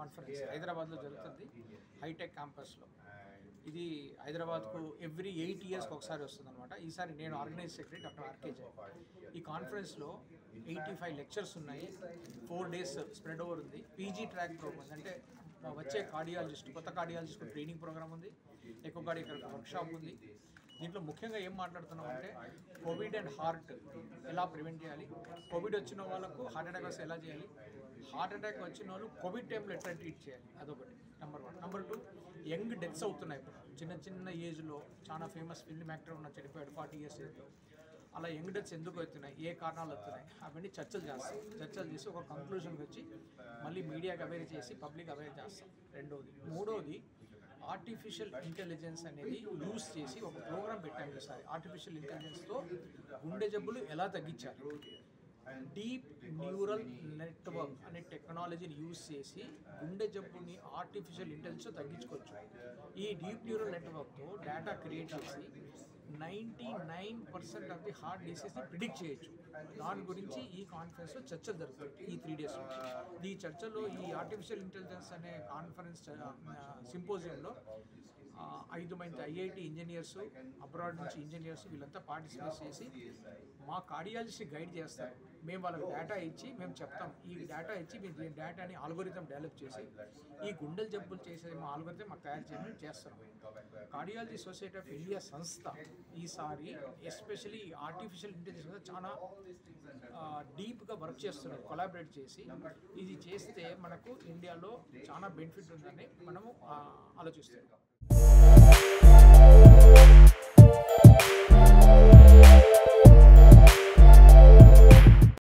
conference హైదరాబాద్లో జరుగుతుంది hitech క్యాంపస్లో ఇది హైదరాబాద్కు ఎవ్రీ ఎయిట్ ఇయర్స్కి ఒకసారి వస్తుంది అనమాట ఈసారి నేను organize secretary doctor R K Jain ఈ కాన్ఫరెన్స్లో ఎయిటీ ఫైవ్ లెక్చర్స్ ఉన్నాయి ఫోర్ డేస్ స్ప్రెడ్ ఓవర్ ఉంది పీజీ ట్రాక్ ప్రోగ్రామ్ ఉంది అంటే వచ్చే కార్డియాలజిస్ట్ కొత్త కార్డియాలజిస్ట్ ట్రైనింగ్ ప్రోగ్రామ్ ఉంది ఎక్కువ కార్డి ఇక్కడ వర్క్షాప్ ఉంది దీంట్లో ముఖ్యంగా ఏం మాట్లాడుతున్నాం అంటే కోవిడ్ అండ్ హార్ట్ ఎలా ప్రివెంట్ చేయాలి కోవిడ్ వచ్చిన వాళ్ళకు హార్ట్ అటాక్ వస్తే ఎలా చేయాలి హార్ట్ అటాక్ వచ్చిన వాళ్ళు కోవిడ్ టైంలో ఎట్లా ట్రీట్ చేయాలి అదొకటి number one number two young deaths అవుతున్నాయి ఇప్పుడు చిన్న చిన్న ఏజ్లో చాలా ఫేమస్ ఫిల్మ్ యాక్టర్ ఉన్న చనిపోయాడు ఫార్టీ ఇయర్స్ ఏజ్లో అలా యంగ్ డెత్స్ ఎందుకు అవుతున్నాయి ఏ కారణాలు వస్తున్నాయి అవన్నీ చర్చలు చేస్తాం చర్చలు చేసి ఒక కంక్లూజన్కి వచ్చి మళ్ళీ మీడియాకి అవేర్ చేసి పబ్లిక్ అవేర్ చేస్తాం రెండోది మూడోది ఆర్టిఫిషియల్ ఇంటెలిజెన్స్ అనేది యూస్ చేసి ఒక ప్రోగ్రామ్ పెట్టాము ఈసారి ఆర్టిఫిషియల్ ఇంటెలిజెన్స్తో గుండె జబ్బులు ఎలా తగ్గించాలి డీప్ న్యూరల్ నెట్వర్క్ అనే టెక్నాలజీని యూస్ చేసి గుండె జబ్బుని ఆర్టిఫిషియల్ ఇంటెలిజెన్స్ తగ్గించుకోవచ్చు ఈ డీప్ న్యూరల్ నెట్వర్క్తో డేటా క్రియేట్ చేసి ninety nine percent of the heart డిసీజ్ని ప్రిడిక్ట్ చేయొచ్చు దాని గురించి ఈ కాన్ఫరెన్స్లో చర్చలు జరుగుతాయి ఈ త్రీ డేస్ ఈ చర్చలో ఈ ఆర్టిఫిషియల్ ఇంటెలిజెన్స్ అనే కాన్ఫరెన్స్ సింపోజియంలో ఐదు మంది ఐఐటి ఇంజనీర్స్ అబ్రాడ్ నుంచి ఇంజనీర్స్ వీళ్ళంతా పార్టిసిపేట్ చేసి మా కార్డియాలజిస్ట్ గైడ్ చేస్తారు మేము వాళ్ళకి డేటా ఇచ్చి మేము చెప్తాం ఈ డేటా ఇచ్చి మేము ఈ డేటాని ఆల్గోరిథం డెవలప్ చేసి ఈ గుండెల జబ్బులు చేసే మా ఆల్గోరిథం మాకు తయారు చేయమని చేస్తున్నాం కార్డియాలజీ సొసైటీ ఆఫ్ ఇండియా సంస్థ ఈసారి ఎస్పెషలీ ఆర్టిఫిషియల్ ఇంటెలిజెన్స్ మీద చాలా డీప్గా వర్క్ చేస్తున్నారు కొలాబరేట్ చేసి ఇది చేస్తే మనకు ఇండియాలో చాలా బెనిఫిట్ ఉందని మనము ఆ, ఆలోచిస్తున్నాం